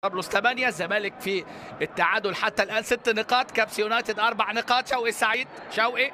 طرابلس 8 الزمالك في التعادل حتى الان ست نقاط كابس يونايتد اربع نقاط شوقي سعيد شوقي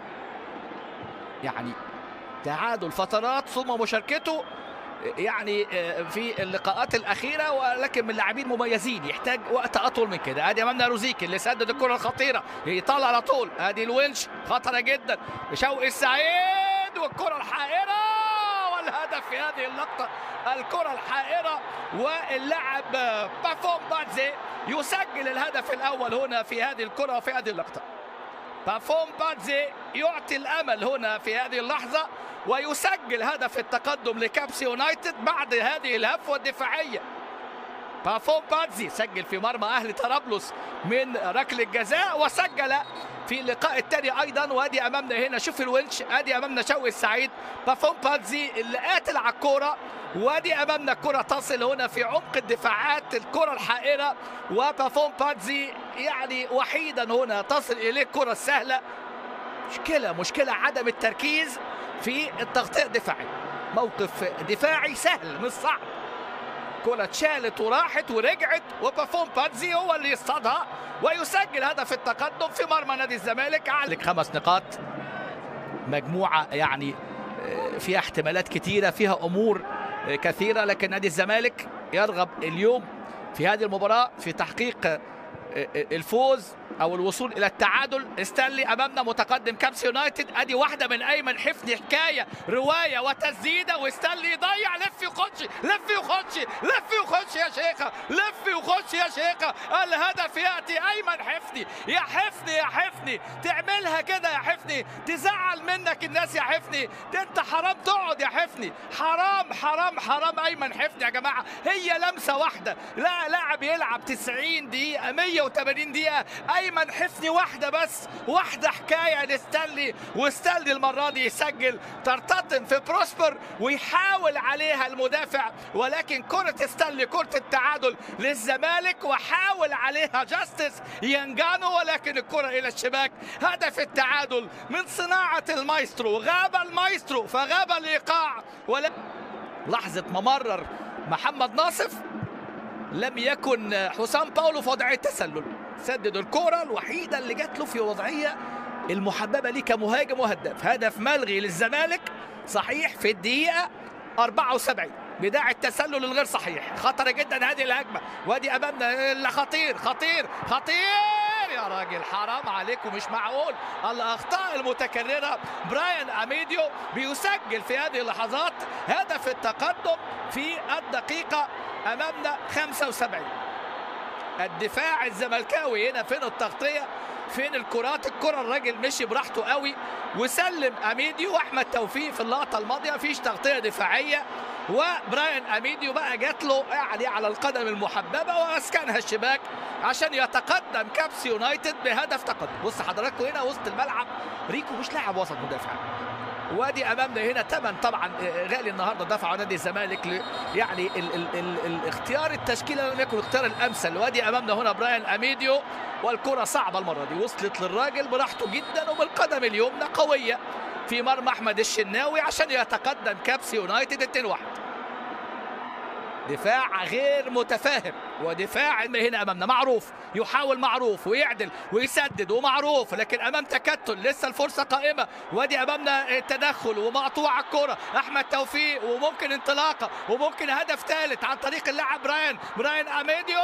يعني تعادل فترات ثم مشاركته يعني في اللقاءات الاخيره ولكن من لاعبين مميزين يحتاج وقت اطول من كده ادي امامنا روزيكي اللي سدد الكره الخطيره يطلع على طول ادي الونش خطره جدا شوقي السعيد والكره الحائره والهدف في هذه اللقطه الكره الحائره واللاعب بافون بادزي يسجل الهدف الاول هنا في هذه الكره وفي هذه اللقطه بافون بادزي يعطي الامل هنا في هذه اللحظه ويسجل هدف التقدم لكابس يونايتد بعد هذه الهفوه الدفاعيه بافون بادزي سجل في مرمى اهلي طرابلس من ركله جزاء وسجل في اللقاء الثاني ايضا وادي امامنا هنا شوف الونش ادي امامنا شوقي السعيد بافون بادزي اللي قاتل على الكوره وادي امامنا الكره تصل هنا في عمق الدفاعات الكره الحائره وبافون بادزي يعني وحيدا هنا تصل اليه الكره السهله مشكله مشكله عدم التركيز في التغطيه الدفاعيه موقف دفاعي سهل مش صعب كرة اتشالت وراحت ورجعت وبافون بادزي هو اللي يصطادها ويسجل هدف التقدم في مرمى نادي الزمالك عليك خمس نقاط مجموعة يعني فيها احتمالات كتيرة فيها أمور كثيرة لكن نادي الزمالك يرغب اليوم في هذه المباراة في تحقيق الفوز او الوصول الى التعادل ستانلي امامنا متقدم كابس يونايتد ادي واحده من ايمن حفني حكايه روايه وتسديده وستانلي يضيع لف يخش لف يخش لف يخش يا شيخه لف يخش يا شيخه الهدف ياتي ايمن حفني يا حفني يا حفني تعملها كده يا حفني تزعل منك الناس يا حفني ده انت حرام تقعد يا حفني حرام حرام حرام ايمن حفني يا جماعه هي لمسه واحده لا لاعب يلعب 90 دقيقه 180 دقيقه ايمن حفني واحده بس واحده حكايه لستانلي وستانلي المره دي يسجل ترتطم في بروسبر ويحاول عليها المدافع ولكن كره ستانلي كره التعادل للزمالك وحاول عليها جاستس ينجانو ولكن الكره الى الشباك هدف التعادل من صناعه المايسترو غاب المايسترو فغاب الايقاع ولا لحظه ممرر محمد ناصف لم يكن حسام باولو في وضعيه تسلل سدد الكرة الوحيدة اللي جات له في وضعية المحببة ليه كمهاجم وهداف هدف ملغي للزمالك صحيح في الدقيقة 74 بداع التسلل الغير صحيح خطر جدا هذه الهجمة وادي أمامنا خطير خطير خطير يا راجل حرام عليكم مش معقول الأخطاء المتكررة براين أميديو بيسجل في هذه اللحظات هدف التقدم في الدقيقة أمامنا 75 الدفاع الزملكاوي هنا فين التغطيه فين الكرات الكره الراجل مشي براحته قوي وسلم اميديو واحمد توفيق في اللقطه الماضيه مفيش تغطيه دفاعيه وبراين اميديو بقى جات له يعني على القدم المحببه واسكنها الشباك عشان يتقدم كابس يونايتد بهدف تقدم بص حضراتكم هنا وسط الملعب ريكو مش لاعب وسط مدافع وادي امامنا هنا ثمن طبعا غالي النهارده دفع نادي الزمالك يعني ال ال ال الاختيار التشكيله لم يكن الاختيار الامثل وادي امامنا هنا براين اميديو والكره صعبه المره دي وصلت للراجل براحته جدا وبالقدم اليمنى قويه في مرمى احمد الشناوي عشان يتقدم كابس يونايتد 2 1 دفاع غير متفاهم ودفاع هنا امامنا معروف يحاول معروف ويعدل ويسدد ومعروف لكن امام تكتل لسه الفرصه قائمه وادي امامنا التدخل ومقطوع الكره احمد توفيق وممكن انطلاقه وممكن هدف ثالث عن طريق اللاعب براين براين اميديو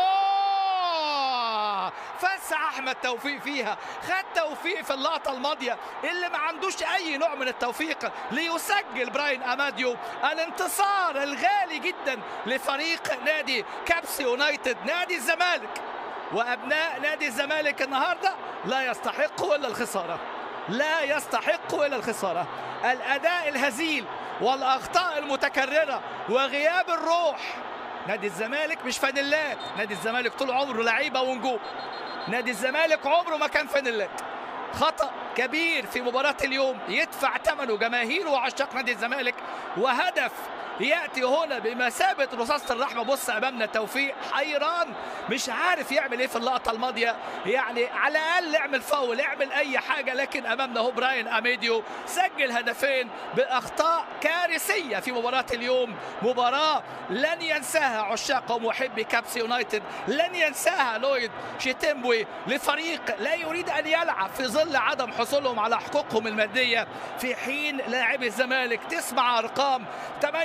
فسع احمد توفيق فيها خد توفيق في اللقطه الماضيه اللي ما عندوش اي نوع من التوفيق ليسجل براين اماديو الانتصار الغالي جدا لفريق نادي كابس يونايتد نادي الزمالك وابناء نادي الزمالك النهارده لا يستحقوا الا الخساره لا يستحقوا الا الخساره الاداء الهزيل والاخطاء المتكرره وغياب الروح نادي الزمالك مش فانيلات نادي الزمالك طول عمره لعيبه ونجوم نادي الزمالك عمره ما كان فانيلات خطا كبير في مباراة اليوم يدفع ثمنه جماهير وعشاق نادي الزمالك وهدف ياتي هنا بمثابه رصاصه الرحمه بص امامنا توفيق حيران مش عارف يعمل ايه في اللقطه الماضيه يعني على الاقل اعمل فاول اعمل اي حاجه لكن امامنا هو براين اميديو سجل هدفين باخطاء كارثيه في مباراه اليوم مباراه لن ينساها عشاق ومحبي كابس يونايتد لن ينساها لويد شيتمبوي لفريق لا يريد ان يلعب في ظل عدم حصولهم على حقوقهم الماديه في حين لاعبي الزمالك تسمع ارقام